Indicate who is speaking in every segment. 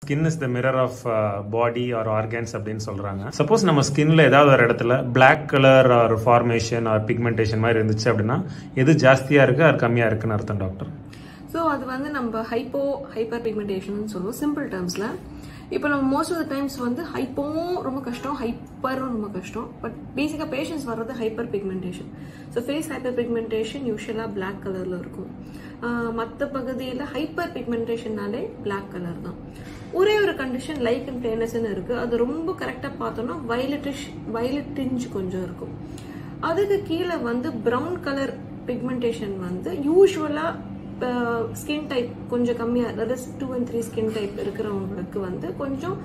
Speaker 1: skin is the mirror of body or organs அப்படின்னு சொல்றாங்க suppose நம்ம ஸ்கின்ல ஏதாவது ஒரு இடத்துல Black colour or formation or pigmentation மாதிரி இருந்துச்சு அப்படின்னா எது ஜாஸ்தியா இருக்கு ஆர் கம்மியா இருக்குன்னு அர்த்தம் டாக்டர்
Speaker 2: ஸோ அது வந்து நம்ம ஹைப்போ ஹைப்பர் பிக்மெண்டேஷன் சொல்லுவோம் சிம்பிள் டேர்ம்ஸில் இப்போ நம்ம மோஸ்ட் ஆஃப் த டைம்ஸ் வந்து ஹைப்போவும் ரொம்ப கஷ்டம் ஹைப்பரும் ரொம்ப கஷ்டம் பட் பேசிக்காக பேஷண்ட்ஸ் வர்றது hyper pigmentation so face hyper pigmentation யூஸ்வலாக பிளாக் கலரில் இருக்கும் மற்ற பகுதியில் ஹைப்பர் பிக்மெண்டேஷன்னாலே பிளாக் கலர் தான் ஒரே ஒரு கண்டிஷன் லைக் அண்ட் பிளேனஸ்ன்னு இருக்குது அது ரொம்ப கரெக்டாக பார்த்தோம்னா வயலட்டிஷ் வயலட் டிஞ்ச் கொஞ்சம் இருக்கும் அதுக்கு கீழே வந்து ப்ரௌன் கலர் பிக்மெண்டேஷன் வந்து யூஸ்வலாக ஸ்கின் டைப் கொஞ்சம் கம்மியாக அதாவது two and three skin type இருக்கிறவங்களுக்கு வந்து கொஞ்சம்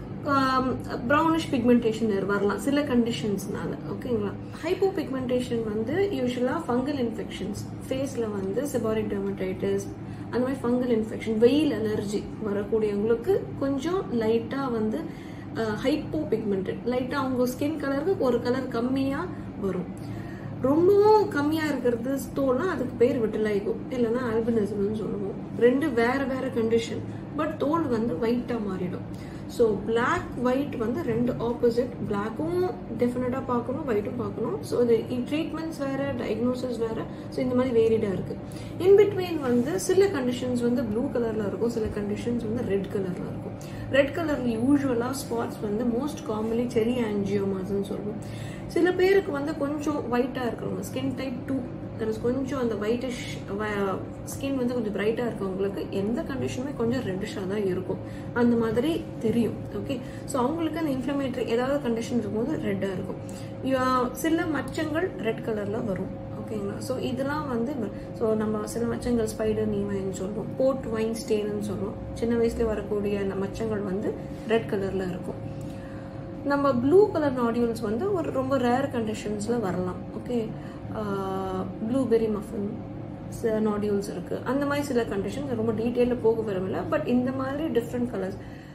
Speaker 2: ப்ரௌனிஷ் பிக்மெண்டேஷன் வரலாம் சில கண்டிஷன்ஸ்னால ஓகேங்களா ஹைப்போ பிக்மெண்டேஷன் வந்து யூஸ்வலாக ஃபங்கல் இன்ஃபெக்ஷன்ஸ் ஃபேஸில் வந்து செபாரிக் டெர்மடைட்டிஸ் அந்த மாதிரி ஃபங்கல் இன்ஃபெக்ஷன் வெயில் அலர்ஜி வரக்கூடியவங்களுக்கு கொஞ்சம் லைட்டாக வந்து ஹைப்போ பிக்மெண்டட் லைட்டாக அவங்க ஸ்கின் கலருக்கு ஒரு கலர் கம்மியாக வரும் ரொம்பவும் கம்மியா இருக்கிறது தோல்னா அதுக்கு பேர் விட்டலாய்கோ இல்லைன்னா ஆல்பினிசம்னு சொல்லுவோம் ரெண்டு வேற வேற கண்டிஷன் பட் தோல் வந்து ஒயிட்டா மாறிடும் ஸோ பிளாக் ஒயிட் வந்து ரெண்டு ஆப்போசிட் பிளாக்கும் டெஃபினட்டாக பார்க்கணும் ஒயிட்டும் பார்க்கணும் ஸோ இது ட்ரீட்மெண்ட்ஸ் வேற டயக்னோசிஸ் வேற ஸோ இந்த மாதிரி வேரிடா இருக்கு இன் பிட்வீன் வந்து சில கண்டிஷன்ஸ் வந்து ப்ளூ கலர்ல இருக்கும் சில கண்டிஷன்ஸ் வந்து ரெட் கலர்ல இருக்கும் ரெட் கலர்ல யூஸ்வலாக ஸ்பாட்ஸ் வந்து மோஸ்ட் காமன்லி செரி ஆன்ஜியோமாஸ்ன்னு சொல்லுவோம் சில பேருக்கு வந்து கொஞ்சம் ஒயிட்டா இருக்கிறவங்க ஸ்கின் டைப் டூ கொஞ்சம் அந்த ஒயிட்டிஷ் ஸ்கின் வந்து கொஞ்சம் பிரைட்டா இருக்கவங்களுக்கு எந்த கண்டிஷனுமே கொஞ்சம் ரெட்டிஷாக தான் இருக்கும் அந்த மாதிரி தெரியும் ஓகே ஸோ அவங்களுக்கு அந்த இன்ஃப்ளமேட்டரி ஏதாவது கண்டிஷன் இருக்கும்போது ரெட்டாக இருக்கும் யா- சில மச்சங்கள் ரெட் கலர்ல வரும் ஓகேங்களா ஸோ இதெல்லாம் வந்து ஸோ நம்ம சில மச்சங்கள் ஸ்பைடர் நீமைன்னு சொல்லுவோம் போர்ட் வைன் ஸ்டேன்னு சொல்லுவோம் சின்ன வயசுல வரக்கூடிய அந்த மச்சங்கள் வந்து ரெட் கலர்ல இருக்கும் நம்ம ப்ளூ கலர் நாடியூல்ஸ் வந்து ஒரு ரொம்ப ரேர் கண்டிஷன்ஸில் வரலாம் ஓகே ப்ளூபெரி மஃபின் நாடியூல்ஸ் இருக்குது அந்த மாதிரி சில கண்டிஷன்ஸ் ரொம்ப டீட்டெயிலில் போக வரவில்லை பட் இந்த மாதிரி டிஃப்ரெண்ட் கலர்ஸ்